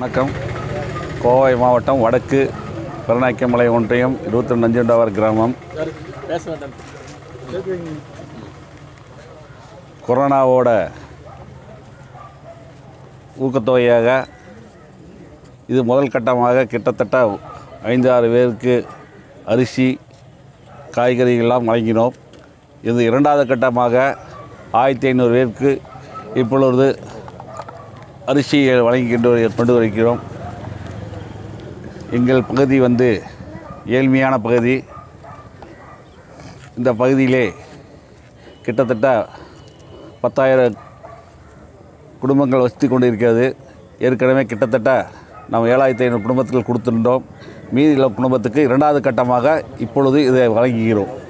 வணக்கம் கோவை மாவட்டம் வடக்கு பெருநாய்க்கமலை ஒன்றியம் இருபத்தி நஞ்சுண்டாவர் கிராமம் கொரோனாவோட ஊக்கத்தொகையாக இது முதல் கட்டமாக கிட்டத்தட்ட ஐந்து ஆறு பேருக்கு அரிசி காய்கறிகள்லாம் வழங்கினோம் இது இரண்டாவது கட்டமாக ஆயிரத்தி ஐநூறு பேருக்கு இப்பொழுது அரிசியை வழங்கி கொண்டு வரு- கொண்டு வருகிறோம் எங்கள் பகுதி வந்து ஏழ்மையான பகுதி இந்த பகுதியிலே கிட்டத்தட்ட பத்தாயிரம் குடும்பங்கள் வசித்து கொண்டு இருக்கிறது ஏற்கனவே கிட்டத்தட்ட நாம் ஏழாயிரத்தி ஐநூறு குடும்பத்துக்கு கொடுத்துருந்தோம் மீதி உள்ள குடும்பத்துக்கு இரண்டாவது கட்டமாக இப்பொழுது இதை வழங்குகிறோம்